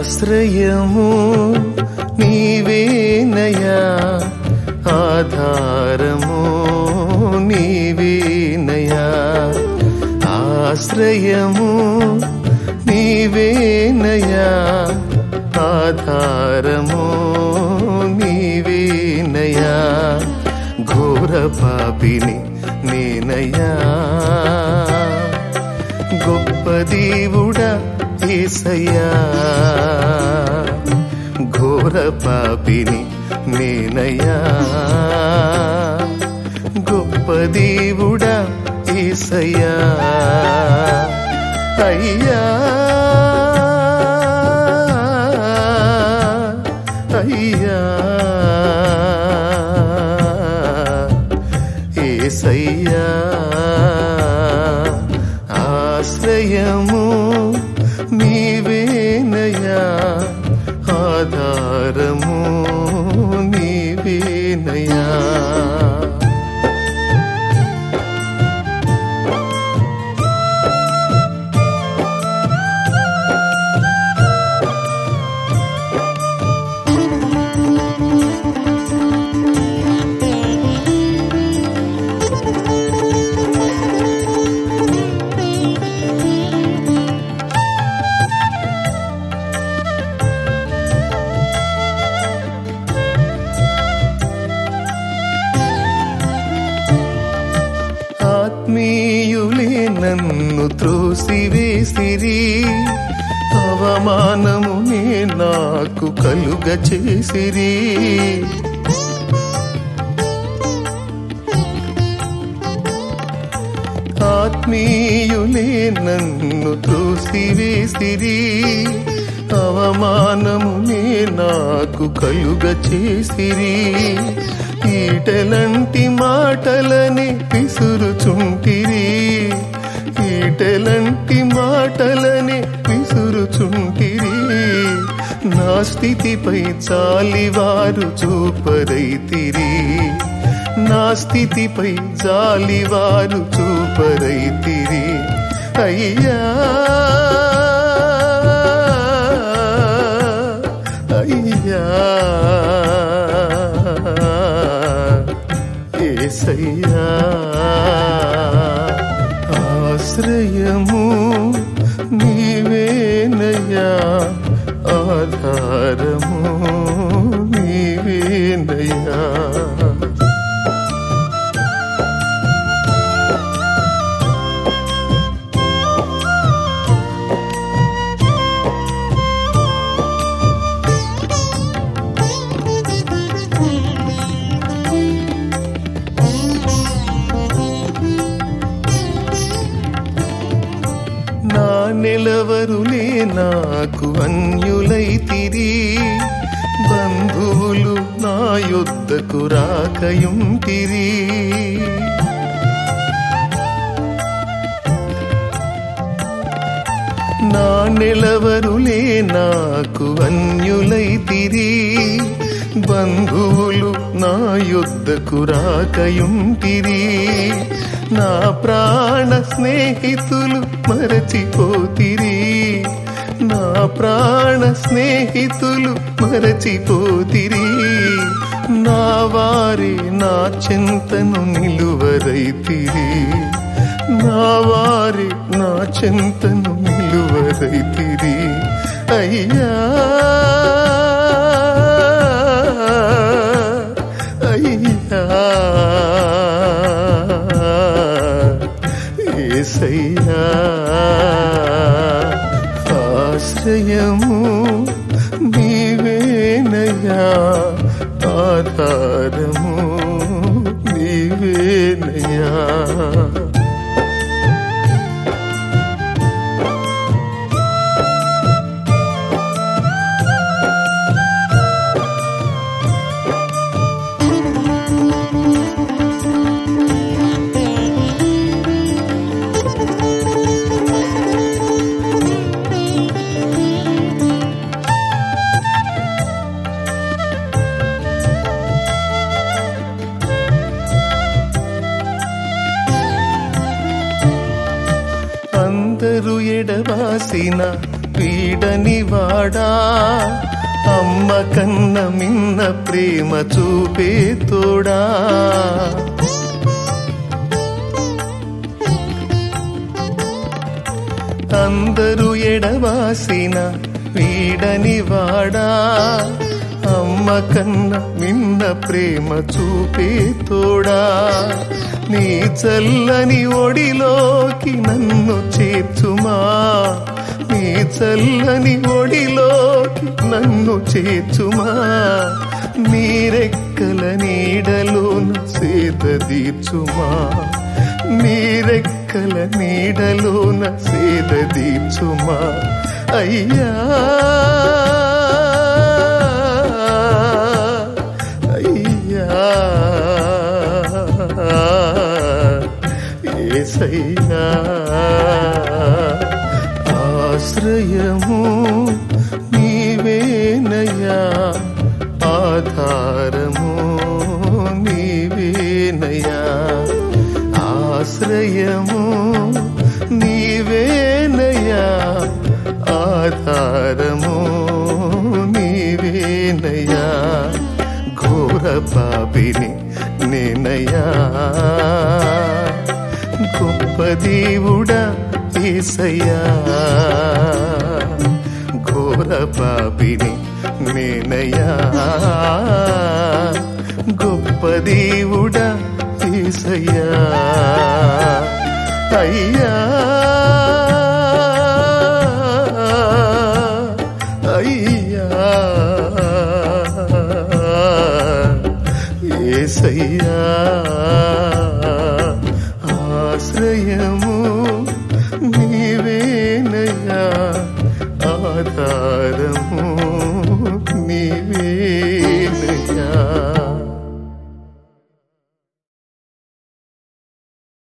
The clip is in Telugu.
ఆశ్రయము నీవేనయా ఆధారము నీవేనయా ఆశ్రయము నీవేనయా ఆధారము నీవేనయా ఘోర పాపిని నేనయా గొప్ప దేవుడా ఏసయ్యా ఘోర పాపిని నేనయ్యా గొప్ప దేవుడా ఏసయ్యా అయ్యా అయ్యా ఏసయ్యా ఆశ్రయము నీవేనయా ఆధారము నీవేనయా ఆత్మీయులే నన్ను త్రోసివేసిరి అవమానమునే నాకు కలుగ చేసిరి ఆత్మీయులే నన్ను త్రోసివేసిరి అవమానమునే నాకు కలుగ చేసిరి ఈటలంటి మాటలని విసురుచుంటిరి ఈటలంటి మాటలని విసురుచుంటిరి నా స్థితిపై చాలివారు చూపరైతిరి నా స్థితిపై జాలివారు చూపరైతిరి అయ్యా అయ్యా ఏసయ్యా ఆశ్రయము నీవేనయ్యా ఆధారము నీవేనయ్యా నా నెలవరులే నాకు అన్యులైతిరి బంధువులు నా యొద్దకు రాకయుంటిరి నా నెలవరులే నాకు అన్యులైతిరి బంధువులు నా యొద్దకు రాకయుంటిరి నా ప్రాణ స్నేహితులు మరచిపోతిరి నా ప్రాణ స్నేహితులు మరచిపోతిరి నా వారి నా చింతను నిలువరైతిరి నా వారి నా చింతను నిలువరైతిరి అయ్యా అయ్యా ఏసయ్యా ఆశ్రయము నీవేనయ్యా ఆధారము నీవేనయ్యా అందరూ ఎడవాసిన వీడని వాడా అమ్మ కన్న మిన్న ప్రేమ చూపే తోడా అందరూ ఎడవాసిన వీడని వాడా అమ్మ కన్న నిన్న ప్రేమ చూపే తోడా నీ చల్లని ఒడిలోకి నన్ను చేర్చుమా నీ చల్లని ఒడిలోకి నన్ను చేర్చుమా నీరెక్కల నీడలోన సేద తీర్చుమా నీరెక్కల నీడలోన సేద తీర్చుమా అయ్యా అయ్యా ఏసయ్యా ఆశ్రయము నీవేనయ్యా ఆధారము నీవేనయ్యా ఆశ్రయము నీవేనయ్యా ఆధారము నీవేనయ్యా ఘోర పాపిని నేనయ్యా గొప్ప దేవుడా ఏసయ్యా ఘోర పాపిని నేనయ్యా గొప్ప దేవుడా ఏసయ్యా అయ్యా అయ్యా ఏసయ్యా ఆశ్రయము నీవేనయ్యా ఆధార